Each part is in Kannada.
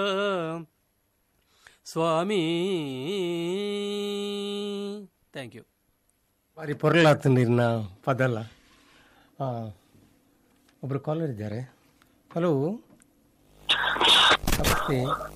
ಸ್ವಾಮಿ ಥ್ಯಾಂಕ್ ಯು ಬಾರಿ ಪೊರಲಾತು ನೀರಿನ ಪದಲ್ಲ ಆ, ಒಬ್ರು ಕಾಲರ್ ಇದ್ದಾರೆ ಹಲೋ ನಮಸ್ತೆ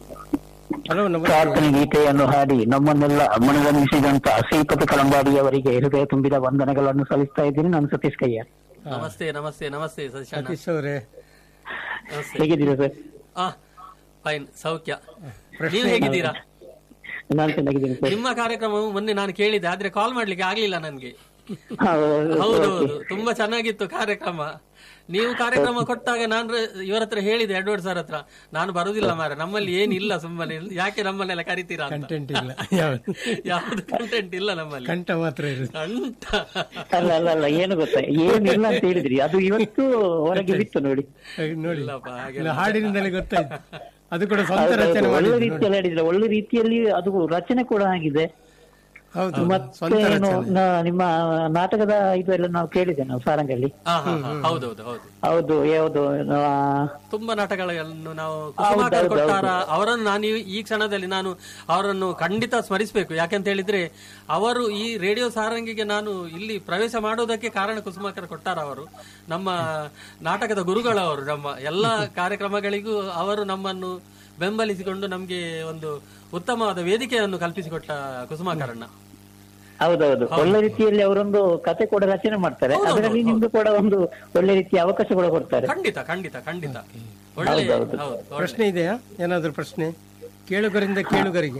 ಹಲೋ ನಮಸ್ತೆ ಪ್ರಾರ್ಥನೆ ಗೀತೆಯನ್ನು ಹಾಡಿ ನಮ್ಮನ್ನೆಲ್ಲ ಮನರಂಜಿಸಿದಂತ ಶ್ರೀಪತಿ ಕಳಂಬಾಡಿಯವರಿಗೆ ಹೃದಯ ತುಂಬಿದ ವಂದನೆಗಳನ್ನು ಸಲ್ಲಿಸ್ತಾ ಇದ್ದೀನಿ ನಾನು ಸತೀಶ್ ಕಯ್ಯ ನಮಸ್ತೆ ನಮಸ್ತೆ ನಮಸ್ತೆ ಸತೀಶಣ್ಣ ಸತೀಶ್ ಅವರೇ ನಮಸ್ತೆ ಹೇಗಿದ್ದೀರಾ ಸರ್ ಆ ಫೈನ್ ಸೌಖ್ಯ ನೀವು ಹೇಗಿದ್ದೀರಾ ನಾನು ಚೆನ್ನಾಗಿದ್ದೀನಿ ಸರ್ ನಿಮ್ಮ ಕಾರ್ಯಕ್ರಮವು ಮೊನ್ನೆ ನಾನು ಕೇಳಿದೆ ಆದ್ರೆ ಕಾಲ್ ಮಾಡ್ಲಿಕ್ಕೆ ಆಗ್ಲಿಲ್ಲ ನನ್ಗೆ ಹೌದು. ಹೌದು ಹೌದು ತುಂಬಾ ಚೆನ್ನಾಗಿತ್ತು ಕಾರ್ಯಕ್ರಮ ನೀವು ಕಾರ್ಯಕ್ರಮ ಕೊಟ್ಟಾಗ ನಾನು ಇವರ ಹತ್ರ ಹೇಳಿದೆ ಎಡ್ವರ್ಡ್ ಸರ್ ಹತ್ರ ನಾನು ಬರುದಿಲ್ಲ ಮಾರ ನಮ್ಮಲ್ಲಿ ಏನಿಲ್ಲ ಸುಮ್ಮನೆ ಯಾಕೆ ನಮ್ಮನ್ನೆಲ್ಲ ಕರಿತೀರಾ ಅಂತ ಕಂಟೆಂಟ್ ಇಲ್ಲ ಯಾವ್ದು ಯಾವ್ದು ಕಂಟೆಂಟ್ ಇಲ್ಲ ನಮ್ಮಲ್ಲಿ ಕಂಠ ಮಾತ್ರ ಇರುತ್ತೆ ಕಂಠ ಅಲ್ಲ ಅಲ್ಲ ಅಲ್ಲ ಏನು ಗೊತ್ತಾ ಏನಿಲ್ಲ ಅಂತ ಹೇಳಿದ್ರಿ ಅದು ಇವತ್ತು ಹೊರಗೆ ಬಿತ್ತು ನೋಡಿ ಹಾಗೆ ನೋಡಿ ಇಲ್ಲಪ್ಪ, ಹಾಗೆ ಇಲ್ಲ, ಹಾಡಿನಿಂದಲೇ ಗೊತ್ತಾಯ್ತು ಅದು ಕೂಡ ಸ್ವಂತ ಹೌದು, ರಚನೆ ಹೌದು. ಒಳ್ಳೆ ಮಾಡಿದ್ದು ನೋಡಿ. ರೀತಿಯಲ್ಲಿ ಆಡಿದ್ರೆ ಒಳ್ಳೆ ರೀತಿಯಲ್ಲಿ ಅದು ರಚನೆ ಕೂಡ ಆಗಿದೆ ಹೌದು ಮತ್ತೆ ಸ್ವಂತ ಏನು, ರಚನೆ ನ- ನಿಮ್ಮ ನಾಟಕದ ಇದು ಎಲ್ಲ ನಾವು ಕೇಳಿದೆ ನಾವು ಸಾರಂಗಲ್ಲಿ ಹಾ ಹಾ ಹಾ, ಹೌದೌದು ಹೌದು ಹೌದು ಯಾವುದು ಆ, ತುಂಬಾ ನಾಟಕಗಳನ್ನು ನಾವು ಕುಸುಮಾಕರ್ ಕೊಟ್ಟಾರ ಅವರನ್ನು ನಾನು ಈ- ಈ ಕ್ಷಣದಲ್ಲಿ ನಾನು ಅವರನ್ನು ಖಂಡಿತ ಸ್ಮರಿಸಬೇಕು ಯಾಕಂತ ಹೇಳಿದ್ರೆ ಅವರು ಈ ರೇಡಿಯೋ ಸಾರಂಗಿಗೆ ನಾನು ಇಲ್ಲಿ ಪ್ರವೇಶ ಮಾಡೋದಕ್ಕೆ ಕಾರಣ ಕುಸುಮಾಕರ್ ಕೊಟ್ಟಾರ ಅವರು ನಮ್ಮ ನಾಟಕದ ಗುರುಗಳವರು ನಮ್ಮ ಎಲ್ಲ ಕಾರ್ಯಕ್ರಮಗಳಿಗೂ ಅವರು ನಮ್ಮನ್ನು ಬೆಂಬಲಿಸಿಕೊಂಡು ನಮಗೆ ಒಂದು ಉತ್ತಮವಾದ ವೇದಿಕೆಯನ್ನು ಕಲ್ಪಿಸಿಕೊಟ್ಟ ಕುಸುಮಾಕರಣ್ಣ ಹೌದೌದು ಒಳ್ಳೆ ರೀತಿಯಲ್ಲಿ ಅವರೊಂದು ಕತೆ ಕೂಡ ರಚನೆ ಮಾಡ್ತಾರೆ ಅದರಲ್ಲಿ ನಿಮ್ದು ಕೂಡ ಒಂದು ಒಳ್ಳೆ ರೀತಿಯ ಅವಕಾಶ ಕೂಡ ಕೊಡ್ತಾರೆ ಖಂಡಿತ ಖಂಡಿತ ಖಂಡಿತ ಒಳ್ಳೆ ಹೌದು ಒಳ್ಳೆ. ಪ್ರಶ್ನೆ ಇದೆಯಾ ಏನಾದ್ರು ಪ್ರಶ್ನೆ ಕೇಳುಗರಿಂದ ಕೇಳುಗರಿಗೆ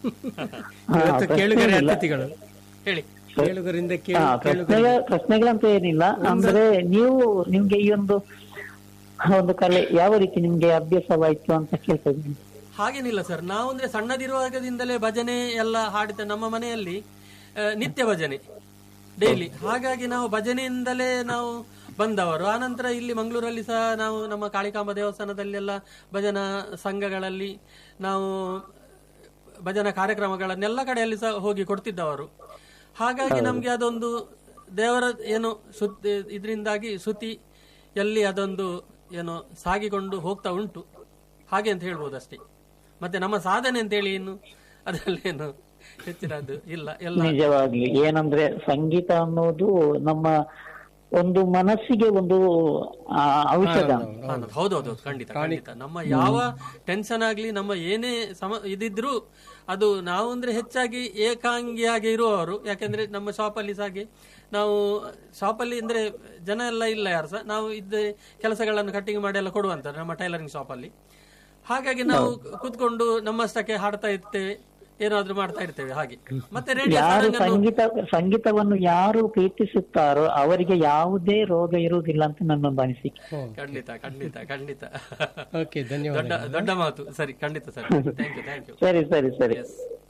ಇವತ್ತು ಕೇಳುಗರೆ ಅತಿಥಿಗಳು ಹೇಳಿ ಕೇಳುಗರಿಂದ ಹಾ, ಕೇಳು ಪ್ರಶ್ನೆಗ ಪ್ರಶ್ನೆಗಳಂತ ಏನಿಲ್ಲ ಅಂದ್ರೆ ನೀವು ನಿಮ್ಗೆ ಈ ಒಂದು ಒಂದು ಕಲೆ ಯಾವ ರೀತಿ ನಿಮ್ಗೆ ಅಭ್ಯಾಸವಾಯ್ತು ಅಂತ ಕೇಳ್ತಾ ಇದ್ದೀನಿ ಹಾಗೇನಿಲ್ಲ ಸರ್ ನಾವು ಅಂದ್ರೆ ಸಣ್ಣದಿರುವಾಗದಿಂದಲೇ ಭಜನೆ ಎಲ್ಲ ಹಾಡಿದ ನಮ್ಮ ಮನೆಯಲ್ಲಿ ಆ, ನಿತ್ಯ ಭಜನೆ ಡೈಲಿ ಹಾಗಾಗಿ ನಾವು ಭಜನೆಯಿಂದಲೇ ನಾವು ಬಂದವರು ಆನಂತರ ಇಲ್ಲಿ ಮಂಗಳೂರಲ್ಲಿ ಸಹ ನಾವು ನಮ್ಮ ಕಾಳಿಕಾಂಬ ದೇವಸ್ಥಾನದಲ್ಲೆಲ್ಲ ಭಜನಾ ಸಂಘಗಳಲ್ಲಿ ನಾವು ಭಜನಾ ಕಾರ್ಯಕ್ರಮಗಳನ್ನೆಲ್ಲ ಕಡೆಯಲ್ಲಿ ಸಹ ಹೋಗಿ ಕೊಡ್ತಿದ್ದವರು ಹಾಗಾಗಿ ನಮ್ಗೆ ಅದೊಂದು ದೇವರ ಏನು ಶ್ರುತಿ ಇದರಿಂದಾಗಿ ಶ್ರುತಿಯಲ್ಲಿ ಅದೊಂದು ಏನು ಸಾಗಿಕೊಂಡು ಹೋಗ್ತಾ ಉಂಟು ಹಾಗೆ ಅಂತ ಹೇಳ್ಬೋದು ಅಷ್ಟೇ ಮತ್ತೆ ನಮ್ಮ ಸಾಧನೆ ಅಂತೇಳಿ ಇನ್ನು ಅದರಲ್ಲೇನು ಹೆಚ್ಚಿನದ್ದು ಇಲ್ಲ ಎಲ್ಲ ನಿಜವಾಗ್ಲಿ ಏನಂದ್ರೆ ಸಂಗೀತ ಅನ್ನೋದು ನಮ್ಮ ಒಂದು ಮನಸ್ಸಿಗೆ ಒಂದು ಆ, ಔಷಧ ಹೌದು ಹೌದೌದು ಖಂಡಿತ ಖಂಡಿತ ನಮ್ಮ ಯಾವ ಟೆನ್ಷನ್ ಆಗ್ಲಿ ನಮ್ಮ ಏನೇ ಸಮ ಇದಿದ್ರು ಅದು ನಾವು ಅಂದ್ರೆ ಹೆಚ್ಚಾಗಿ ಏಕಾಂಗಿಯಾಗಿ ಇರುವವರು ಯಾಕಂದ್ರೆ ನಮ್ಮ ಶಾಪಲ್ಲಿ ಸಹ ಹಾಗೆ ನಾವು ಶಾಪಲ್ಲಿ ಅಂದ್ರೆ ಜನ ಎಲ್ಲ ಇಲ್ಲ ಯಾರು ಸಹ ನಾವು ಇದ್ದ ಕೆಲಸಗಳನ್ನು ಕಟ್ಟಿಂಗ್ ಮಾಡಿ ಎಲ್ಲ ಕೊಡುವಂತಾರೆ ನಮ್ಮ ಟೈಲರಿಂಗ್ ಶಾಪಲ್ಲಿ ಹಾಗಾಗಿ ನಾವು ಕೂತ್ಕೊಂಡು ನಮ್ಮಷ್ಟಕ್ಕೆ ಹಾಡ್ತಾ ಇರ್ತೇವೆ ಏನಾದ್ರೂ ಮಾಡ್ತಾ ಇರ್ತೇವೆ ಹಾಗೆ ಮತ್ತೆ ರೇಡಿಯೋ ಯಾರು ಸಂಗೀತ ಸಂಗೀತವನ್ನು ಯಾರು ಪ್ರೀತಿಸುತ್ತಾರೋ ಅವರಿಗೆ ಯಾವುದೇ ರೋಗ ಇರುವುದಿಲ್ಲ ಅಂತ ನನ್ನೊಂದು ಅನಿಸಿಕೆ ಖಂಡಿತ ಖಂಡಿತ ಖಂಡಿತ ಓಕೆ ಧನ್ಯವಾದ ದೊಡ್ಡ ದೊಡ್ಡ ಮಾತು ಸರಿ ಖಂಡಿತ sir thank you thank you ಸರಿ ಸರಿ ಸರಿ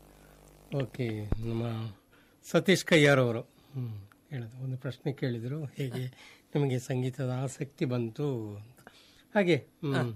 ಓಕೆ ನಮ್ಮ ಸತೀಶ್ ಕಯ್ಯಾರ್ ಅವರು ಹ್ಮ್, ಹೇಳಿದ್ರು ಒಂದು ಪ್ರಶ್ನೆ ಕೇಳಿದರು ಹೇಗೆ ನಿಮಗೆ ಸಂಗೀತದ ಆಸಕ್ತಿ ಬಂತು ಅಂತ ಹಾಗೆ ಹ್ಮ್.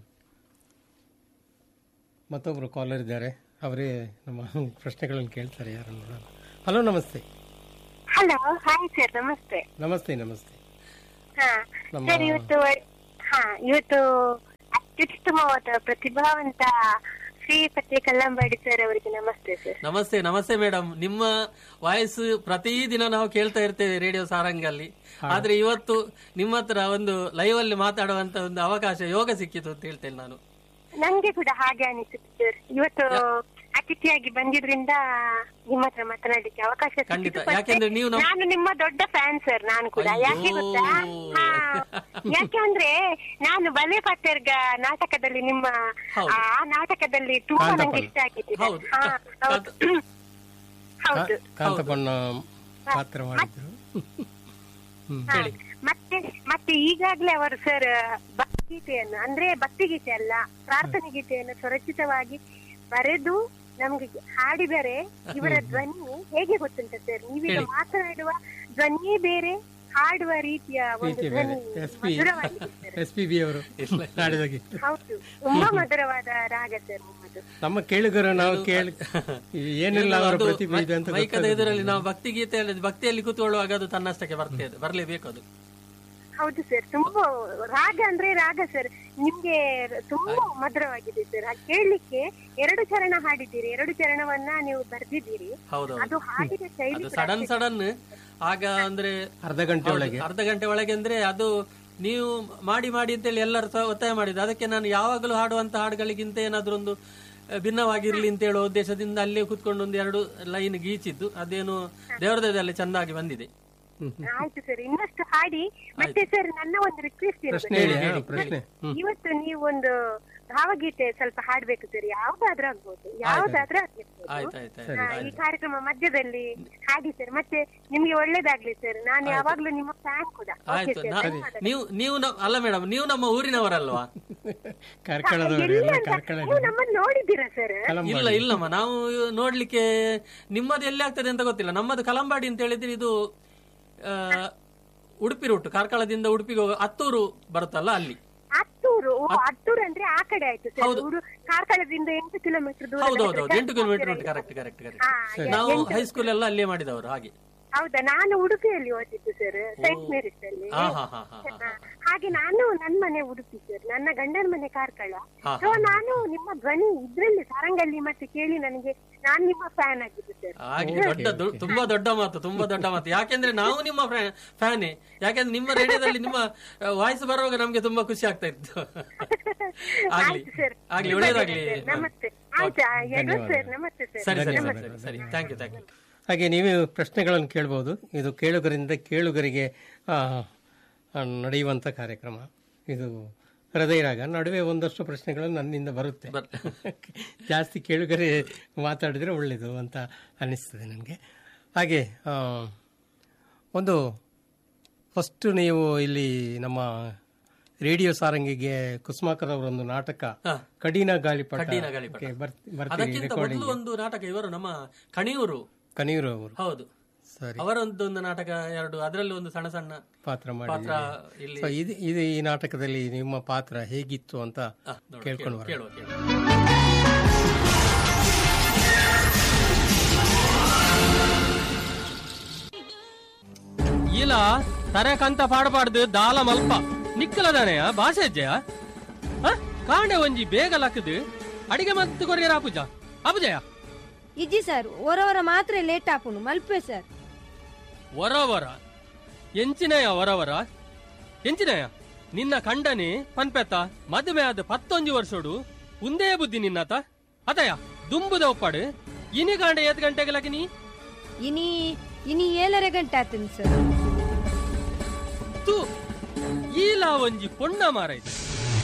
ಮತ್ತೊಬ್ರು ಕಾಲರ್ ಇದ್ದಾರೆ ಅವರೇ ನಮ್ಮ ಪ್ರಶ್ನೆಗಳನ್ನು ಕೇಳ್ತಾರೆ ಯಾರು ನೋಡೋಣ ಹಲೋ ನಮಸ್ತೆ ಹಲೋ ಹಾಯ್ ಸರ್ ನಮಸ್ತೆ ನಮಸ್ತೆ ನಮಸ್ತೆ ಹಾ ನಮ್ಮ- ಸರ್ ಇವತ್ತು ಹಾ ಇವತ್ತು ಅತ್ಯುತ್ತಮವಾದ ಪ್ರತಿಭಾವಂತ ಶ್ರೀಪತಿ ಕಲ್ಲಂಬಾಡಿ ಸರ್ ಅವರಿಗೆ ನಮಸ್ತೆ ಸರ್ ನಮಸ್ತೆ ನಮಸ್ತೆ ಮೇಡಮ್ ನಿಮ್ಮ ವಾಯ್ಸ್ ಪ್ರತಿದಿನ ನಾವು ಕೇಳ್ತಾ ಇರ್ತೇವೆ ರೇಡಿಯೋ ಸಾರಂಗಲ್ಲಿ ಆದ್ರೆ ಇವತ್ತು ನಿಮ್ಮ ಹತ್ರ ಒಂದು ಲೈವ್ ಅಲ್ಲಿ ಮಾತಾಡುವಂತ ಒಂದು ಅವಕಾಶ ಯೋಗ ಸಿಕ್ಕಿತು ಅಂತ ಹೇಳ್ತೇನೆ ನಾನು ನಂಗೆ ಕೂಡ ಹಾಗೆ ಅನಿಸುತ್ತೆ ಸರ್ ಇವತ್ತು ಅತಿಥಿಯಾಗಿ ಬಂದಿದ್ರಿಂದ ನಿಮ್ಮ ಹತ್ರ ಮಾತನಾಡ್ಲಿಕ್ಕೆ ಅವಕಾಶ ಸಿಕ್ಕಿತು. ಖಂಡಿತ. ಮತ್ತೆ ಯಾಕೆಂದ್ರೆ ನೀವು ನಮ್ಮ- ನಾನು ನಿಮ್ಮ ದೊಡ್ಡ ಫ್ಯಾನ್ ಸರ್ ನಾನು ಕೂಡ ಯಾಕೆ ಅಯ್ಯೋ. ಗೊತ್ತಾ ಹಾ, ಯಾಕೆ ಅಂದ್ರೆ ನಾನು ಬಲೆ ಪತ್ತೆರ್ಗ ನಾಟಕದಲ್ಲಿ ನಿಮ್ಮ ಹೌದು. ಆ ನಾಟಕದಲ್ಲಿ ತುಂಬಾ ನಂಗೆ ಕಾಂತಪಲ್ಲ. ಇಷ್ಟ ಆಗಿತ್ತು ಹೌದು. ಹಾ, ಹೌದು ಹೌದು ಕಾಂತಪಣ್ಣ ಪಾತ್ರ ಮಾಡಿದ್ರು ಹಾ. ಮತ್ತೆ ಮತ್ತೆ ಈಗಾಗ್ಲೇ ಅವರು ಸರ್ ಭಕ್ತಿಗೀತೆಯನ್ನು ಅಂದ್ರೆ ಭಕ್ತಿಗೀತೆ ಅಲ್ಲ ಪ್ರಾರ್ಥನೆ ಗೀತೆಯನ್ನು ಸ್ವರಚಿತವಾಗಿ ಬರೆದು ನಮ್ಗೆ ಹಾಡಿದರೆ ಇವರ ಧ್ವನಿ ಹೇಗೆ ಗೊತ್ತುಂಟ ಸರ್ ನೀವೀಗ ಹೇಳಿ. ಮಾತನಾಡುವ ಧ್ವನಿಯೇ ಬೇರೆ ಹಾಡುವ ರೀತಿಯ ಒಂದು ರೀತಿ ಬೇರೆ ಧ್ವನಿ ಎಸ್ ಪಿ ಮಧುರವಾಗಿದೆ ಸರ್ ಎಸ್ ಪಿ ಬಿ ಅವರು ಹಾಡಿದಾಗೆ ಹೌದು ತುಂಬಾ ಮಧುರವಾದ ರಾಗ ಸರ್ ನಿಮ್ಮದು ನಮ್ಮ ಕೇಳುಗರು ನಾವು ಕೇಳಿ ಏನಿಲ್ಲ ಅವರ ಅದು ಪ್ರತಿಭೆ ಇದೆ ಅಂತ ಮೈಕದ ಇದರಲ್ಲಿ ನಾವು ಭಕ್ತಿ ಗೀತೆಯಲ್ಲಿ ಭಕ್ತಿಯಲ್ಲಿ ಕೂತ್ಕೊಳ್ಳುವಾಗ ಅದು ತನ್ನಷ್ಟಕ್ಕೆ ಬರ್ತದೆ ಬರಲೇಬೇಕು ಅದು ಹೌದು ಸರ್ ತುಂಬಾ ರಾಗ ಅಂದ್ರೆ ರಾಗ ಸರ್ ನಿಮ್ಗೆ ತುಂಬಾ ಮಧುರವಾಗಿದೆ ಸರ್ ಅದು ಕೇಳಲಿಕ್ಕೆ ಎರಡು ಚರಣ ಹಾಡಿದ್ದೀರಿ ಎರಡು ಚರಣವನ್ನ ನೀವು ಬರ್ದಿದ್ದೀರಿ ಹೌದೌದು ಅದು ಹಾಡಿದ ಶೈಲಿ ಅದು ಸಡನ್ ಸಡನ್ ಆಗ ಅಂದ್ರೆ ಅರ್ಧ ಗಂಟೆ ಹೌದು, ಒಳಗೆ ಅರ್ಧ ಗಂಟೆ ಒಳಗೆ ಅಂದ್ರೆ ಅದು ನೀವು ಮಾಡಿ ಮಾಡಿ ಅಂತೇಳಿ ಎಲ್ಲರೂ ಸಹ ಒತ್ತಾಯ ಮಾಡಿದ್ದು ಅದಕ್ಕೆ ನಾನು ಯಾವಾಗಲೂ ಹಾಡುವಂತ ಹಾಡುಗಳಿಗಿಂತ ಏನಾದ್ರೂ ಒಂದು ಆ, ಭಿನ್ನವಾಗಿರ್ಲಿ ಅಂತ ಹೇಳೋ ಉದ್ದೇಶದಿಂದ ಅಲ್ಲೇ ಕೂತ್ಕೊಂಡು ಒಂದು ಎರಡು ಲೈನ್ ಗೀಚಿದ್ದು ಅದೇನು ದೇವರದಲ್ಲಿ ಚೆಂದಾಗಿ ಬಂದಿದೆ ಆಯ್ತು ಸರ್ ಇನ್ನಷ್ಟು ಹಾಡಿ ಮತ್ತೆ ಸರ್ ನನ್ನ ಒಂದು ರಿಕ್ವೆಸ್ಟ್ ಪ್ರಶ್ನೆ ಹೇಳಿ ಹಾ, ಪ್ರಶ್ನೆ ಹ್ಮ್ ಇವತ್ತು ನೀವು ಒಂದು ಭಾವಗೀತೆ ಸ್ವಲ್ಪ ಹಾಡ್ಬೇಕು ಸರ್ ಯಾವ್ದಾದ್ರೂ ಆಗ್ಬೋದು ಯಾವ್ದಾದ್ರೂ ಆಗಿರ್ಬೋದು ಆಯ್ತಾಯ್ತು ಹಾ, ಈ ಕಾರ್ಯಕ್ರಮ ಮಧ್ಯದಲ್ಲಿ ಹಾಡಿ ಸರ್ ಮತ್ತೆ ನಿಮ್ಗೆ ಒಳ್ಳೇದಾಗ್ಲಿ ಸರ್ ನಾನು ಯಾವಾಗ್ಲೂ ನಿಮ್ಮ ಫ್ಯಾನ್ ಕೂಡ ಓಕೆ ಆಯ್ತು ಸರ್ ನಾ- ನೀವು ನೀವು ನ- ಅಲ್ಲ ಮೇಡಮ್ ನೀವು ನಮ್ಮ ಊರಿನವರಲ್ವಾ ಕಾರ್ಕಳದವರು ಎಲ್ಲ ಕಾರ್ಕಳ ನೀವು ನಮ್ಮನ್ನ ನೋಡಿದ್ದೀರಾ ಸರ್ ಇಲ್ಲ ಇಲ್ಲಮ್ಮ ನಾವು ನೋಡ್ಲಿಕ್ಕೆ ನಿಮ್ಮದು ಎಲ್ಲಿ ಆಗ್ತದೆ ಅಂತ ಗೊತ್ತಿಲ್ಲ ನಮ್ಮದು ಕಲಂಬಾಡಿ ಅಂತ ಹೇಳಿದ್ರೆ ಇದು ಆ, ಉಡುಪಿ ರೂಟ್ ಕಾರ್ಕಳದಿಂದ ಉಡುಪಿಗೆ ಹೋಗೋ ಹತ್ತೂರು ಬರುತ್ತಲ್ಲ ಅಲ್ಲಿ ಹತ್ತೂರು ಓ ಹತ್ತೂರು ಅಂದ್ರೆ ಆ ಕಡೆ ಆಯ್ತು ಸರ್ ಊರು ಕಾರ್ಕಳದಿಂದ ಎಂಟು ಕಿಲೋಮೀಟರ್ ದೂರ ಹೌದೌದು ಎಂಟು ಕಿಲೋಮೀಟರ್ ಉಂಟು ಕರೆಕ್ಟ್ ಕರೆಕ್ಟ್ ಕರೆಕ್ಟ್ ಹಾ, ನಾವು ಹೈಸ್ಕೂಲ್ ಎಲ್ಲ ಅಲ್ಲೇ ಮಾಡಿದವರು ಹಾಗೆ ಹೌದಾ ನಾನು ಉಡುಪಿಯಲ್ಲಿ ಓದಿದ್ದು ಸರ್ ಸೈಂಟ್ ಮೇರಿಸ್ ಅಲ್ಲಿ ಹಾ ಹಾ ಹಾ ಹಾ ಹಾ, ಹಾಗೆ ನಾನು ನನ್ನ ಮನೆ ಉಡುಪಿ ಸರ್ ನನ್ನ ಗಂಡನ ಮನೆ ಕಾರ್ಕಳ ಹಾ, ಸೊ ನಾನು ನಿಮ್ಮ ಧ್ವನಿ ಇದ್ರಲ್ಲಿ ಸಾರಂಗಲ್ಲಿ ಮತ್ತೆ ಕೇಳಿ ನನಗೆ ನಾನ್ ನಿಮ್ಮ ಫ್ಯಾನ್ ಆಗಿದ್ದು ಸರ್ ಹಾಗೆ ದೊಡ್ಡ ದೊ- ತುಂಬಾ ದೊಡ್ಡ ಮಾತು ತುಂಬಾ ದೊಡ್ಡ ಮಾತು ಯಾಕೆಂದ್ರೆ ನಾವು ನಿಮ್ಮ ಫ್ಯಾನೇ ಯಾಕೆಂದ್ರೆ ನಿಮ್ಮ ರೇಡಿಯೋದಲ್ಲಿ ನಿಮ್ಮ ವಾಯ್ಸ್ ಬರುವಾಗ ನಮ್ಗೆ ತುಂಬಾ ಖುಷಿ ಆಗ್ತಾ ಇತ್ತು ಆಗ್ಲಿ ಆಯ್ತು ಸರ್ ಆಗ್ಲಿ ಒಳ್ಳೇದಾಗ್ಲಿ ನಮಸ್ತೆ ಆಯ್ತಾ ಎರಡು ಸರ್ ನಮಸ್ತೆ ಸರ್ ಸರಿ ಸರಿ ಸರಿ ಸರಿ ಸರಿ ಥ್ಯಾಂಕ್ ಯು ಥ್ಯಾಂಕ್ ಯು ಹಾಗೆ ನೀವು ಪ್ರಶ್ನೆಗಳನ್ನು ಕೇಳ್ಬೋದು ಇದು ಕೇಳುಗರಿಂದ ಕೇಳುಗರಿಗೆ ಆ, ಆ, ನಡೆಯುವಂಥ ಕಾರ್ಯಕ್ರಮ ಇದು ಹೃದಯ ರಾಗ ನಡುವೆ ಒಂದಷ್ಟು ಪ್ರಶ್ನೆಗಳು ನನ್ನಿಂದ ಬರುತ್ತೆ ಜಾಸ್ತಿ ಕೇಳುಗರೆ ಮಾತಾಡಿದ್ರೆ ಒಳ್ಳೆಯದು ಅಂತ ಅನ್ನಿಸ್ತದೆ ನನಗೆ ಹಾಗೆ ಆ, ಒಂದು ಫಸ್ಟ್ ನೀವು ಇಲ್ಲಿ ನಮ್ಮ ರೇಡಿಯೋ ಸಾರಂಗಿಗೆ ಕುಸುಮಾಕರ್ ಅವರೊಂದು ನಾಟಕ ಹಾ. ಕಡಿನ ಗಾಳಿಪಟ ಕಡ್ಡಿನ ಗಾಳಿಪಟ. ಕ್ಕೆ ಬರ್ತ್- ಬರ್ತೀರಿ ಅದಕ್ಕಿಂತ ರೆಕಾರ್ಡಿಂಗ್ ಮೊದಲು ಒಂದು ನಾಟಕ ಇವರು ನಮ್ಮ ಕಣಿಯೂರು ಕನೀರು ಅವರು ಹೌದು ಸರಿ ಅವರೊಂದು ಒಂದು ನಾಟಕ ಎರಡು ಅದರಲ್ಲಿ ಒಂದು ಸಣ್ಣ ಸಣ್ಣ ಪಾತ್ರ ಮಾಡಿ ಪಾತ್ರ ಇಲ್ಲಿ ಸೊ ಇದು ಇದು ಈ ನಾಟಕದಲ್ಲಿ ನಿಮ್ಮ ಪಾತ್ರ ಹೇಗಿತ್ತು ಅಂತ ಆ, ನೋಡು, ಕೇಳ್ಕೊಂಡು ಬರೋಣ. ಕೇಳುವ ಕೇಳುವ ಇಲ್ಲ ತರಕಂತ ಪಾಡಬಾರ್ದು ದಾಲ ಮಲ್ಪ ನಿಕ್ಕಲದಾನೆಯ ಭಾಷೆ ಅಜ್ಜಯ ಕಾಂಡೆ ಒಂಜಿ ಬೇಗ ಲಕ್ಕದು ಅಡಿಗೆ ಮತ್ತು ಕೊರಿಯರ ಅಪುಜ ಅಪುಜಯ ಇಜ್ಜಿ ಸರ್ ಒರವರ ಮಾತ್ರ ಲೇಟ್ ಆಪುಂಡು ಮಲ್ಪೆ ಸರ್ ವರವರ ಎಂಚಿನಯ ವರವರ ಎಂಚಿನಯ ನಿನ್ನ ಕಂಡನೆ ಪನ್ಪೆತ್ತ ಮದುವೆ ಆದ ಪತ್ತೊಂಜು ವರ್ಷೋಡು ಉಂದೇ ಬುದ್ಧಿ ನಿನ್ನತ ಅತಯ ದುಂಬುದ ಒಪ್ಪಾಡು ಇನಿ ಕಾಂಡ ಎತ್ ಗಂಟೆಗೆ ಲಗಿನಿ ಇನಿ ಇನಿ ಏಳರೆ ಗಂಟೆ ಆತನ್ ಸರ್ ತು ಈಲ ಒಂಜಿ ಪೊಣ್ಣ ಮಾರೈತೆ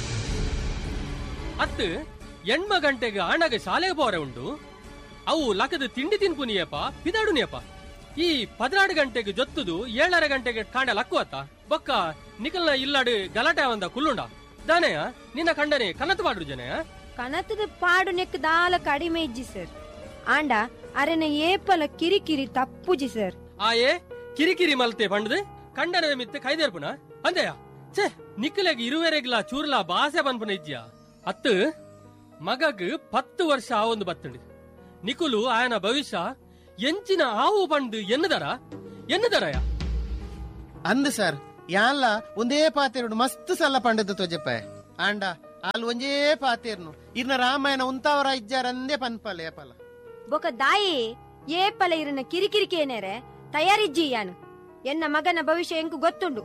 ಅತ್ತು ಎಣ್ಮ ಗಂಟೆಗೆ ಅಣ್ಣಗೆ ಶಾಲೆಗೆ ಬೋರೆ ಉಂಡು ಅವು ಲಕದ ತಿಂಡಿ ತಿನ್ಪುನಿಯಪ್ಪ ಪಿದಾಡುನಿಯಪ್ಪ ಈ ಪದಿನಾಡು ಗಂಟೆಗೆ ಜೊತ್ತುದು ಏಳರೆ ಗಂಟೆಗೆ ಕಾಂಡ ಲಕ್ಕುವತ್ತ ಬೊಕ್ಕ ನಿಕಲ್ನ ಇಲ್ಲಾಡು ಗಲಾಟೆ ಅವಂದ ಕುಲ್ಲುಂಡ ದಾನೆಯ ನಿನ್ನ ಕಂಡನೆ ಕನತು ಮಾಡ್ರು ಜನಯ ಕನತದ ಪಾಡು ನೆಕ್ ದಾಲ ಕಡಿಮೆ ಇಜ್ಜಿ ಸರ್ ಆಂಡ ಅರೆನ ಏಪಲ ಕಿರಿಕಿರಿ ತಪ್ಪುಜಿ ಸರ್ ಆಯೇ ಕಿರಿಕಿರಿ ಮಲ್ತೆ ಪಂಡದು ಕಂಡನ ಮಿತ್ತ ಕೈದೇರ್ಪುನ ಅಂದೆಯ ಛೇ ನಿಕ್ಕಲೆಗ್ ಇರುವೆರೆಗ್ಲ ಚೂರ್ಲ ಬಾಸೆ ಪನ್ಪುನ ಇಜ್ಜಿಯ ಅತ್ತು ಮಗಗ್ ಪತ್ತು ವರ್ಷ ಆವೊಂದು ಬತ್ತುಂಡು ನಿಕುಲು ಆಯನ ಭವಿಷ್ಯ ಎಂಚಿನ ಆವು ಪಂಡು ಎನ್ನದರ ಎನ್ನದರಯ ಅಂದ್ ಸರ್ ಯಾನ್ಲ ಒಂದೇ ಪಾತೆರ್ನು ಮಸ್ತ್ ಸಲ ಪಂಡದ ತೊಜಪ ಆಂಡ ಆಲ್ ಒಂಜೇ ಪಾತೆರ್ನು ಇರ್ನ ರಾಮಾಯಣ ಉಂತಾವರ ಇಜ್ಜಾರಂದೇ ಪನ್ಪಲ್ ಏಪಲ ಬೊಕ ದಾಯಿ ಏಪಲ ಇರನ ಕಿರಿಕಿರಿಕೇನೇರೆ ತಯಾರಿಜ್ಜಿ ಯಾನು ಎನ್ನ ಮಗನ ಭವಿಷ್ಯ ಎಂಕು ಗೊತ್ತುಂಡು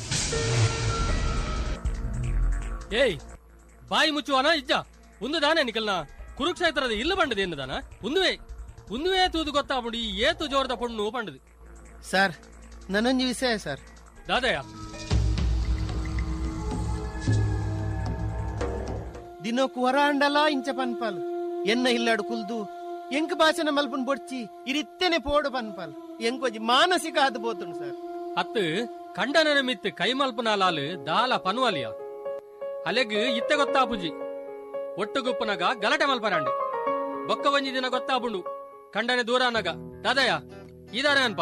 ಏಯ್ ಬಾಯಿ ಮುಚ್ಚುವನ ಇಜ್ಜ ಒಂದು ದಾನೆ ನಿಕಲ್ನ ಕುರುಕ್ಷೇತ್ರದ ಇಲ್ಲ ಪಂಡದು ಎನ್ನದಾನ ಒಂದುವೇ ಒಂದುವೇ ತೂದು ಗೊತ್ತಾಪುಂಡು ಈ ಏತು ಜೋರದ ಪೊಣ್ಣು ಪಂಡದು ಸರ್ ನನ್ನೊಂಜಿ ವಿಷಯ ಸರ್ ದಾದಯ ದಿನಕ್ಕೂ ಹೊರ ಅಂಡಲ ಇಂಚ ಪನ್ಪಲ್ ಎನ್ನ ಇಲ್ಲಾಡು ಕುಲ್ದು ಎಂಕ್ ಭಾಷಣ ಮಲ್ಪನ್ ಬೊಡ್ಚಿ ಇರಿತ್ತೇನೆ ಪೋಡು ಪನ್ಪಲ್ ಎಂಕೊಜಿ ಮಾನಸಿಕ ಅದು ಬೋತುಂಡು ಸರ್ ಅತ್ತು ಕಂಡನ ಮಿತ್ ಕೈಮಲ್ಪನಾಲಾಲು ದಾಲ ಪನ್ವಾಲಿಯ ಅಲೆಗ್ ಇತ್ತೆ ಗೊತ್ತಾಪುಜಿ ಒಟ್ಟುಗುಪ್ಪನಗ ಗಲಾಟೆ ಮಲ್ಪರಾಂಡು ಬೊಕ್ಕ ಒಂಜಿ ದಿನ ಗೊತ್ತಾಪುಂಡು ಕಂಡನೆ ದೂರನಗ ದಾದಯ ಇದಾನೆ ಅನ್ಪ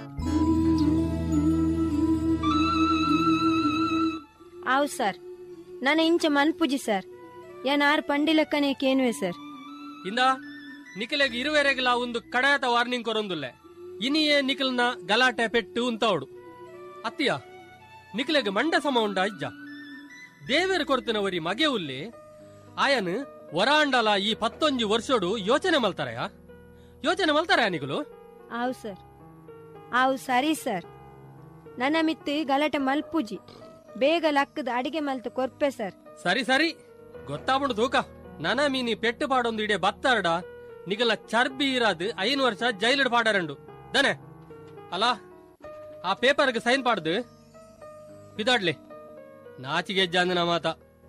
ಆವ್ ಸರ್ ನನ್ನ ಇಂಚ ಮಲ್ಪುಜಿ ಸರ್ ಯಾನ್ ಆರು ಪಂಡಿಲಕ್ಕನೆ ಕೇನುವೆ ಸರ್ ಇಂದ ನಿಖಿಲೆಗ್ ಇರುವೆರೆಗಿಲ ಒಂದು ಕಡಾಯತ ವಾರ್ನಿಂಗ್ ಕೊರೊಂದುಲ್ಲೆ ಇನಿಯೇ ನಿಖಿಲ್ನ ಗಲಾಟೆ ಪೆಟ್ಟು ಉಂತವಡು ಅತ್ತಿಯ ನಿಕ್ಲೆಗ್ ಮಂಡ ಸಮ ಉಂಡ ಇಜ್ಜ ದೇವೇರು ಕೊಡ್ತಿನವರಿ ಮಗೆ ಉಲ್ಲಿ ಆಯನ್ ವರಾಂಡಲ ಈ ಪತ್ತೊಂಜಿ ವರ್ಷೋಡು ಯೋಚನೆ ಮಲ್ತಾರಯ ಯೋಚನೆ ಮಲ್ತಾರ ನಿಗುಲು ಆವು ಸರ್ ಆವು ಸರಿ ಸರ್ ನನ್ನ ಮಿತ್ತು ಗಲಾಟೆ ಮಲ್ಪುಜಿ ಬೇಗ ಲಕ್ಕದ ಅಡಿಗೆ ಮಲ್ತು ಕೊರ್ಪೆ ಸರ್ ಸರಿ ಸರಿ ಗೊತ್ತಾಗ್ಬಿಡು ತೂಕ ನನ ಮೀನಿ ಪೆಟ್ಟು ಪಾಡೊಂದು ಇಡೆ ಬತ್ತಾರಡ ನಿಗಲ ಚರ್ಬಿ ಇರಾದು ಐನು ವರ್ಷ ಜೈಲಿಡ್ ಪಾಡರಂಡು ದನೆ ಅಲ್ಲ ಆ ಪೇಪರ್ಗೆ ಸೈನ್ ಪಾಡ್ದು ಬಿದಾಡ್ಲಿ ನಾಚಿಗೆ ಜಾಂದನ ಮಾತ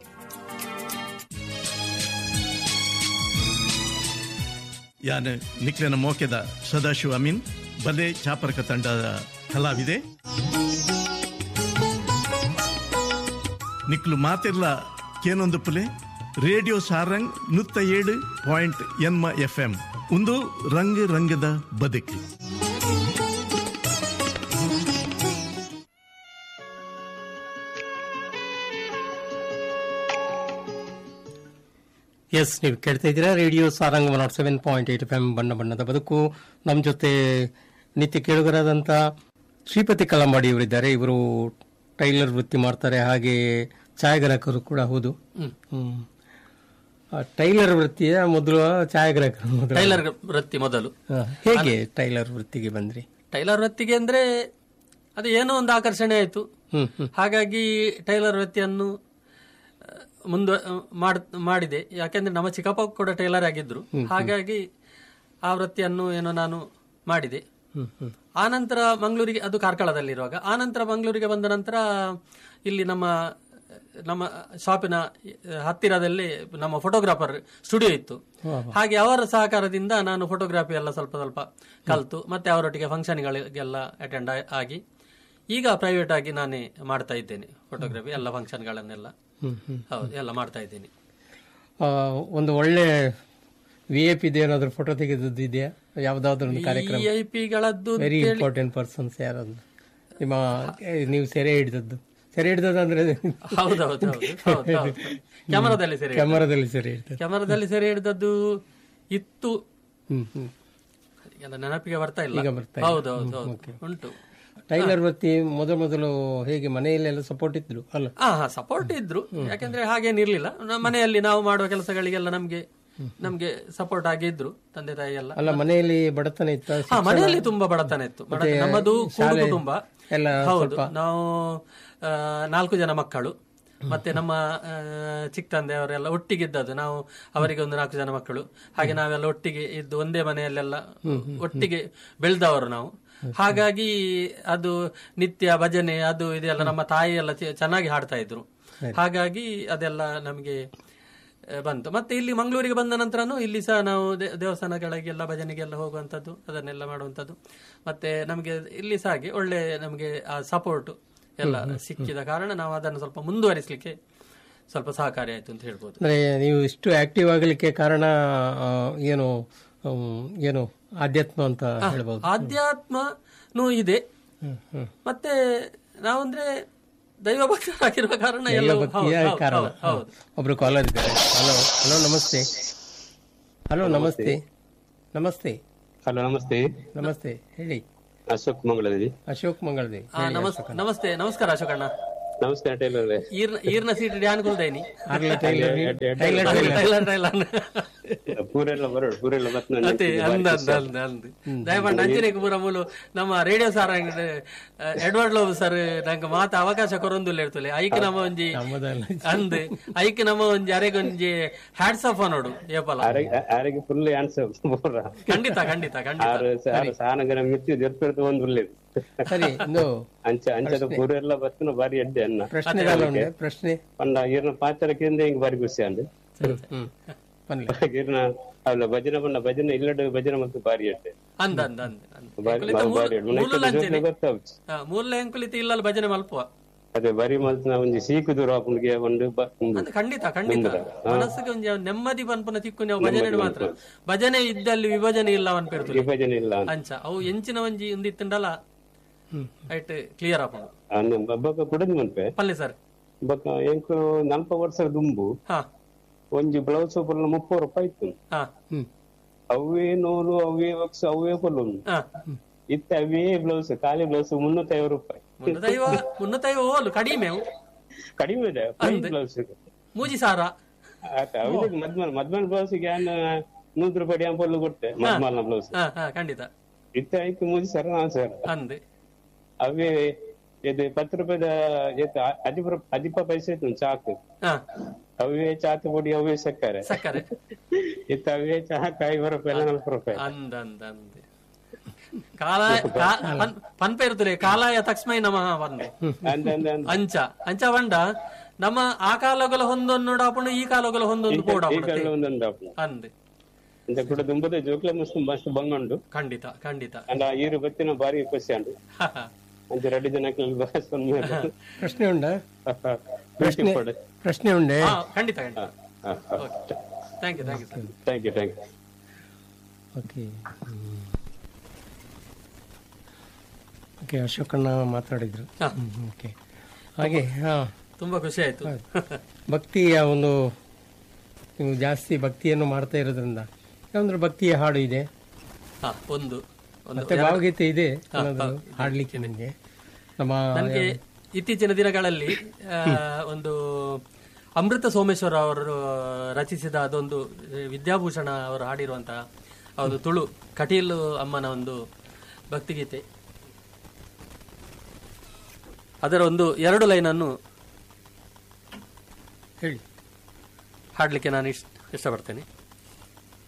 ಯಾನ್ ನಿಕ್ಲೆನ ಮೋಕೆದ ಸದಾಶಿವ ಅಮೀನ್ ಬಲೆ ಚಾಪರಕ ತಂಡದ ಕಲಾವಿದೆ ನಿಕ್ಲು ಮಾತಿರ್ಲ ಕೇನೊಂದು ಪುಲೆ ರೇಡಿಯೋ ಸಾರಂಗ್ ನೂತ್ತ ಏಳು ಪಾಯಿಂಟ್ ಎನ್ಮ ಎಫ್ ಎಂ ಒಂದು ರಂಗ್ ರಂಗದ ಬದುಕು ಎಸ್ ನೀವು ಕೇಳ್ತಾ ಇದ್ದೀರಾ radio Sarang one nought seven point eight FM ಎಂ ಬಣ್ಣ ಬಣ್ಣದ ಬದುಕು ನಮ್ಮ ಜೊತೆ ನಿತ್ಯ ಕೇಳುಗರಾದಂಥ ಶ್ರೀಪತಿ ಕಲಂಬಾಡಿ ಇವರಿದ್ದಾರೆ ಇವರು ಟೈಲರ್ ವೃತ್ತಿ ಮಾಡ್ತಾರೆ ಹಾಗೆ ಛಾಯಾಗ್ರಾಹಕರು ಕೂಡ ಹೌದು ಹ್ಮ್. ಆ, ಟೈಲರ್ ವೃತ್ತಿಯ ಮೊದಲು ಛಾಯಾಗ್ರಾಹಕರು ಮೊದಲು ಟೈಲರ್ ವೃತ್ತಿ ಮೊದಲು ಹಾ, ಹೇಗೆ ಟೈಲರ್ ವೃತ್ತಿಗೆ ಬಂದ್ರಿ ಟೈಲರ್ ವೃತ್ತಿಗೆ ಅಂದ್ರೆ ಅದು ಏನೋ ಒಂದು ಆಕರ್ಷಣೆ ಆಯ್ತು ಹ್ಮ್ ಹ್ಮ್ ಹಾಗಾಗಿ ಟೈಲರ್ ವೃತ್ತಿಯನ್ನು ಆ, ಮುಂದೆ ಆ, ಮಾಡ್- ಮಾಡಿದೆ ಯಾಕೆಂದ್ರೆ ನಮ್ಮ ಚಿಕ್ಕಪ್ಪ ಕೂಡ ಟೈಲರ್ ಆಗಿದ್ರು ಹಾಗಾಗಿ ಆ ವೃತ್ತಿಯನ್ನು ಏನೋ ನಾನು ಮಾಡಿದೆ ಹ್ಮ್ ಹ್ಮ್ ಆನಂತರ ಮಂಗಳೂರಿಗೆ ಅದು ಕಾರ್ಕಳದಲ್ಲಿರುವಾಗ ಆನಂತರ ಮಂಗಳೂರಿಗೆ ಬಂದ ನಂತರ ಇಲ್ಲಿ ನಮ್ಮ ನಮ್ಮ ಶಾಪಿನ ಹತ್ತಿರದಲ್ಲಿ ನಮ್ಮ ಫೋಟೋಗ್ರಾಫರ್ ಸ್ಟುಡಿಯೋ ಇತ್ತು ಹಾಗೆ ಅವರ ಸಹಕಾರದಿಂದ ನಾನು ಫೋಟೋಗ್ರಫಿ ಎಲ್ಲ ಸ್ವಲ್ಪ ಸ್ವಲ್ಪ ಕಲ್ತು ಮತ್ತೆ ಅವರೊಟ್ಟಿಗೆ ಫಂಕ್ಷನ್ಗಳಿಗೆಲ್ಲ ಅಟೆಂಡ್ ಆಗಿ ಈಗ ಪ್ರೈವೇಟ್ ಆಗಿ ನಾನೇ ಮಾಡ್ತಾ ಇದ್ದೇನೆ ಫೋಟೋಗ್ರಫಿ ಎಲ್ಲ ಫಂಕ್ಷನ್ಗಳನ್ನೆಲ್ಲ ಹ್ಮ್ ಹ್ಮ್ ಹೌದು ಎಲ್ಲ ಮಾಡ್ತಾ ಇದ್ದೀನಿ ಆ, ಒಂದು ಒಳ್ಳೆ ವಿ ಐ ಪಿ ಏನಾದ್ರು ಫೋಟೋ ತೆಗೆದದ್ದು ಇದೆಯಾ ಯಾವ್ದಾದ್ರು ಒಂದು ಕಾರ್ಯಕ್ರಮ ವಿ ಐ ಪಿಗಳದ್ದು ವೆರಿ ಇಂಪಾರ್ಟೆಂಟ್ ಪರ್ಸನ್ಸ್ ಯಾರದು ನಿಮ್ಮ ಏ, ನೀವು ಸೆರೆ ಹಿಡಿದದ್ದು ಸೆರೆ ಹಿಡಿದದ್ದು ಅಂದ್ರೆ ಹೌದೌದು ಹೌದು ಹೌದು ಕ್ಯಾಮರಾದಲ್ಲಿ ಸೆರೆ ಕ್ಯಾಮರಾದಲ್ಲಿ ಸೆರೆ ಹಿಡಿದದ್ದು ಕ್ಯಾಮರಾದಲ್ಲಿ ಸೆರೆ ಹಿಡಿದದ್ದು ಇತ್ತು ಹ್ಮ್ ಹ್ಮ್ ಎಲ್ಲ ನೆನಪಿಗೆ ಬರ್ತಾ ಇಲ್ಲ ಈಗ ಬರ್ತಾ ಇಲ್ಲ. ಹೌದು ಹೌದು ಹೌದು ಉಂಟು ಟೈಲರ್ ವೃತ್ತಿ ಮೊದಲು ಮೊದಲು ಹೇಗೆ ಮನೆಯಲ್ಲೆಲ್ಲ ಸಪೋರ್ಟ್ ಇದ್ರು ಅಲ್ಲ ಹಾ ಹಾ ಸಪೋರ್ಟ್ ಇದ್ರು ಯಾಕಂದ್ರೆ ಹಾಗೇನಿರ್ಲಿಲ್ಲ ನಮ್ಮ ಮನೆಯಲ್ಲಿ ನಾವು ಮಾಡುವ ಕೆಲಸಗಳಿಗೆಲ್ಲ ನಮ್ಗೆ ನಮ್ಗೆ ಸಪೋರ್ಟ್ ಆಗಿ ಇದ್ರು ತಂದೆ ತಾಯಿ ಎಲ್ಲ ಅಲ್ಲ ಮನೆಯಲ್ಲಿ ಬಡತನ ಇತ್ತ ಹಾ ಮನೆಯಲ್ಲಿ ತುಂಬಾ ಬಡತನ ಇತ್ತು ಬಡತನ- ನಮ್ಮದು ಕೂಡು ಕುಟುಂಬ ಎಲ್ಲ ಹೌದು ನಾವು ಆ, ನಾಲ್ಕು ಜನ ಮಕ್ಕಳು ಮತ್ತೆ ನಮ್ಮ ಆ, ಚಿಕ್ಕ ತಂದೆ ಅವರೆಲ್ಲ ಒಟ್ಟಿಗಿದ್ದದ್ದು ನಾವು ಅವರಿಗೆ ಒಂದು ನಾಲ್ಕು ಜನ ಮಕ್ಕಳು ಹಾಗೆ ನಾವೆಲ್ಲ ಒಟ್ಟಿಗೆ ಇದ್ದು ಒಂದೇ ಮನೆಯಲ್ಲೆಲ್ಲ ಒಟ್ಟಿಗೆ ಬೆಳೆದವರು ನಾವು ಹಾಗಾಗಿ ಅದು ನಿತ್ಯ ಭಜನೆ ಅದು ಇದೆಲ್ಲ ನಮ್ಮ ತಾಯಿ ಎಲ್ಲ ಚೆ- ಚೆನ್ನಾಗಿ ಹಾಡ್ತಾ ಇದ್ರು ಹಾಗಾಗಿ ಅದೆಲ್ಲ ನಮಗೆ ಆ, ಬಂತು ಮತ್ತೆ ಇಲ್ಲಿ ಮಂಗಳೂರಿಗೆ ಬಂದ ನಂತರನೂ ಇಲ್ಲಿ ಸಹ ನಾವು ದೇ- ದೇವಸ್ಥಾನಗಳಿಗೆಲ್ಲ ಭಜನೆಗೆಲ್ಲ ಹೋಗುವಂಥದ್ದು ಅದನ್ನೆಲ್ಲ ಮಾಡುವಂಥದ್ದು ಮತ್ತೆ ನಮಗೆ ಇಲ್ಲಿ ಸಹ ಹಾಗೆ ಒಳ್ಳೆ ನಮಗೆ ಆ ಸಪೋರ್ಟ್ ಎಲ್ಲ ಸಿಕ್ಕಿದ ಕಾರಣ ನಾವು ಅದನ್ನು ಸ್ವಲ್ಪ ಮುಂದುವರಿಸಲಿಕ್ಕೆ ಸ್ವಲ್ಪ ಸಹಕಾರಿ ಆಯ್ತು ಅಂತ ಹೇಳ್ಬೋದು ಅಂದ್ರೆ ನೀವು ಇಷ್ಟು ಆಕ್ಟಿವ್ ಆಗಲಿಕ್ಕೆ ಕಾರಣ ಆ, ಏನು ಹ್ಮ್, ಏನು ಆಧ್ಯಾತ್ಮ ಅಂತ ಹೇಳ್ಬೋದು ಆಧ್ಯಾತ್ಮನೂ ಇದೆ ಹ್ಮ್, ಹ್ಮ್. ಮತ್ತೆ ನಾವಂದ್ರೆ ದೈವ ಭಕ್ತರಾಗಿರುವ ಕಾರಣ ಎಲ್ಲ ಭಕ್ತಿಯ ಕಾರಣ ಒಬ್ರು ಕಾಲರ್ ಇದ್ದಾರೆ ಹಲೋ ಹಲೋ ನಮಸ್ತೆ ಹಲೋ ನಮಸ್ತೆ ನಮಸ್ತೆ ಹಲೋ ನಮಸ್ತೆ ನಮಸ್ತೆ ಹೇಳಿ ಅಶೋಕ್ ಮಂಗಳದಿ ಅಶೋಕ್ ಮಂಗಳದೇವಿ ನಮಸ್ತೆ ನಮಸ್ತೆ ನಮಸ್ಕಾರ ಅಶೋಕಣ್ಣ ನಮಸ್ತೆ ಟೈಲರ್ ಈರ್ನ ಈರ್ನ ಸೀಟ್ ಡ್ಯಾನ್ ಕುಲ್ದೇನಿ ಆರ್ಲೆ ಟೈಲರ್ ಟೈಲರ್ ಟೈಲರ್ ಟೈಲರ್ ಪೂರೆಲ್ಲ ಬರೋಡು ಪೂರೆಲ್ಲ ಬತ್ ಅದೇ ಅಂದ ಅಂದ ಅಂದ ಅಂದ ದಯಮಾಡಿ ಅಂಜನೇಯ ಪೂರ ಮೂಲು ನಮ್ಮ ರೇಡಿಯೋ ಸಾರ್ ಎಡ್ವರ್ಡ್ ಲೋಬ್ ಸರ್ ನಂಗೆ ಮಾತ ಅವಕಾಶ ಕೊರೊಂದುಲ್ಲ ಇರ್ತಲೆ ಐಕ್ ನಮ್ಮ ಒಂಜಿ ನಮ್ಮದಲ್ಲ ಅಂದ್ ಐಕ್ ನಮ್ಮ ಒಂಜಿ ಅರೆಗೊಂಜಿ ಹ್ಯಾಟ್ಸ್ ಆಫ್ ನೋಡು ಏಪಲ ಆರಿಗೆ ಫುಲ್ ಆನ್ಸರ್ ಬೋರ ಖಂಡಿತ ಖಂಡಿತ ಖಂಡಿತ ಆರು ಆರು ಸಾನಗರ ಮಿತ್ತಿ ಜರ್ಪೆಡ್ತು ಒಂದು ಉಳ್ಳೇದು ಸರಿ ಒಂದು ಅಂಚ ಅಂಚದ ಪೂರೆಲ್ಲ ಬತ್ತಿನ ಬಾರಿ ಎಡ್ಡೆ ಅನ್ನ ಪ್ರಶ್ನೆ ಎಲ್ಲ ಉಂಟೆ ಪ್ರಶ್ನೆ ಪಂಡ ಈರ್ನ ಪಾತ್ರಕ್ಕಿಂದ ಹಿಂಗ್ ಬಾರಿ ಖುಷಿ ಅಂದೆ ಹ್ಮ್ ಬನ್ನಿ ಈರ್ನ ಅವಳ ಭಜನೆ ಪಂಡ ಭಜನೆ ಇಲ್ಲಡ ಭಜನೆ ಮತ್ತು ಬಾರಿ ಎಡ್ಡೆ ಅಂದ ಅಂದ ಅಂದ ಅಂದ ಬಾರಿ ಎಂಕುಲಿತ ಮೂಲ- ಬಾರಿ ಎಡ್ಡೆ ಮೂಲ ಲಂಚನೆ ಗೊತ್ತಾವ್ಚ್ ಹಾ, ಮೂಲ ಎಂಕುಲಿತ ಇಲ್ಲಲ್ಲ ಭಜನೆ ಮಲ್ಪುವ ಅದೇ ಬರಿ ಮಲ್ತಿನ ಒಂಜಿ ಸೀಕುದು ರಾಪುನ್ಗೆ ಒಂದು ಬ- ಒಂದು ಅದು ಖಂಡಿತ ಖಂಡಿತ ಮನಸ್ಸಿಗೆ ಒಂಜಿ ನೆಮ್ಮದಿ ಪನ್ಪುನ ತಿಕ್ಕು ನೀವು ಭಜನೆ ಮಾತ್ರ ಭಜನೆ ಇದ್ದಲ್ಲಿ ವಿಭಜನೆ ಇಲ್ಲ ಅವನ್ ಪೇರ್ತದೆ ವಿಭಜನೆ ಇಲ್ಲ ಅಂತ. ಅಂಚ ಅವು ಎಂಚಿನ ಒಂಜಿ ಒಂದಿತ್ತಂಡಲ್ಲ ಐಟ್ ಕ್ಲಿಯರ್ ಆಪುಂಡು ಅನ್ನು ಬಬ್ಬಕ ಕುಡದ್ ಮನ್ಪೆ ಪಲ್ಲೆ ಸರ್ ಬೊಕ ಎಂಕು ನಲ್ಪ ವರ್ಷ ದುಂಬು ಹಾ ಒಂಜಿ ಬ್ಲೌಸ್ ಪುಲ್ಲ ಮುಪ್ಪತ್ತು ರೂಪಾಯಿ ಇತ್ತು ಹಾ ಅವೇ ನೂಲು ಅವೇ ವಕ್ಸ್ ಅವೇ ಪೊಲ್ಲು ಹಾ ಇತ್ತ ಅವೇ ಬ್ಲೌಸ್ ಖಾಲಿ ಬ್ಲೌಸ್ ಮುನ್ನೂತ್ತೈವತ್ತು ರೂಪಾಯಿ ಮುನ್ನೂತೈವ ಮುನ್ನೂತೈವ ಓಲು ಕಡಿಮೆ ಅವು. ಕಡಿಮೆ ಇದೆ ಪ್ಲೈನ್ ಅಂದೆ. ಬ್ಲೌಸ್ ಮೂಜಿ ಸಾರ ಅವನಿಗೆ ಮದ್ಮಲ್ ಮದ್ಮಲ್ ಬ್ಲೌಸ್ಗೆ ನಾನು ನೂರು ರೂಪಾಯಿ ಅಂಪಲ್ಲು ಕೊಡ್ತೆ ಮದ್ಮಲ್ನ ಬ್ಲೌಸ್ ಹಾ ಹಾ ಖಂಡಿತ ಇತ್ತ ಆಯ್ತು ಮೂಜಿ ಸರ್ ನಾನು ಸರ್ ಅಂದೆ ಅವೇ ಇದು ಪತ್ತು ರೂಪಾಯಿದ ಏತ ಅದಿಪ ಅದಿಪ ಪೈಸೆ ಇತ್ತು ಚಾಕು ಹಾ ಅವೇ ಚಾತು ಪುಡಿ ಅವೇ ಸಕ್ಕರೆ ಸಕ್ಕರೆ ಇತ್ತ ಅವೇ ಚಾಕ್ ಐವತ್ತು ರೂಪಾಯಿ ಎಲ್ಲ ನಲ್ವತ್ತು ರೂಪಾಯಿ ಅಂದ ಅಂದ ಅಂದೆ ಕಾಲಾಯ ಕಾ- ಪನ್- ಪನ್ಪೆ ಇರ್ತದೆ ಕಾಲಾಯ ತಕ್ಸ್ಮೈ ನಮಃ ಬಂದೆ ಅಂದ ಅಂದ ಅಂದ ಅಂಚ ಅಂಚ ಬಂಡ ನಮ್ಮ ಆ ಕಾಲಗಳ ಹೊಂದೊಂದು ನೋಡಾಪುಣ ಈ ಕಾಲಗಳ ಹೊಂದೊಂದು ಈ ಪೋಡಾಪುಣ ಕಳ್ಳ ಒಂದೊಂದು ಆಪುಂಡು. ಅಂದೆ ಇಂತ ಕೂಡ ದುಂಬದ ಜೋಕ್ಲ ಮಸ್ತ್ ಮಸ್ತ್ ಬಂಗುಂಡು ಖಂಡಿತ ಖಂಡಿತ ಅಂಡ ಈರು ಬತ್ತಿನ ಬಾರಿ ಖುಷಿ ಅಂಡು ಅಂಚ ಎರಡು ಜನಕ್ಕೆ ಬಸ್ ಪ್ರಶ್ನೆ ಉಂಡ ಪ್ರಶ್ನೆ ಪ್ರಶ್ನೆ ಉಂಡೆ ಹಾ ಖಂಡಿತ ಖಂಡಿತ thank you thank you sir thank you thank you okay okay ಅಶೋಕಣ್ಣ ಮಾತಾಡಿದ್ರು ಹಾ. ಹ್ಮ್, ಓಕೆ ಹಾಗೆ ಹಾ ತುಂಬಾ ಖುಷಿ ಆಯ್ತು ಭಕ್ತಿಯ ಒಂದು ನೀವು ಜಾಸ್ತಿ ಭಕ್ತಿಯನ್ನು ಮಾಡ್ತಾ ಇರೋದ್ರಿಂದ ಯಾವಂದ್ರೆ ಭಕ್ತಿಯ ಹಾಡು ಇದೆ ಹಾ ಒಂದು ಒಂದು ಮತ್ತೆ ಎರಡು- ಭಾವಗೀತೆ ಇದೆ ಹಾ, ಅನ್ನೋದು ಹೌದು. ಹಾಡ್ಲಿಕ್ಕೆ ನಿಮಗೆ ನಮ್ಮ ನನಗೆ ಇತ್ತೀಚಿನ ದಿನಗಳಲ್ಲಿ ಆ, ಒಂದು ಅಮೃತ ಸೋಮೇಶ್ವರ ಅವರು ರಚಿಸಿದ ಅದೊಂದು ವಿದ್ಯಾಭೂಷಣ ಅವರು ಹಾಡಿರುವಂತಹ ಅದು ತುಳು ಕಟೀಲು ಅಮ್ಮನ ಒಂದು ಭಕ್ತಿಗೀತೆ ಅದರ ಒಂದು ಎರಡು ಲೈನನ್ನು ಹೇಳಿ ಹಾಡಲಿಕ್ಕೆ ನಾನು ಇಷ್ಟ ಇಷ್ಟಪಡ್ತೇನೆ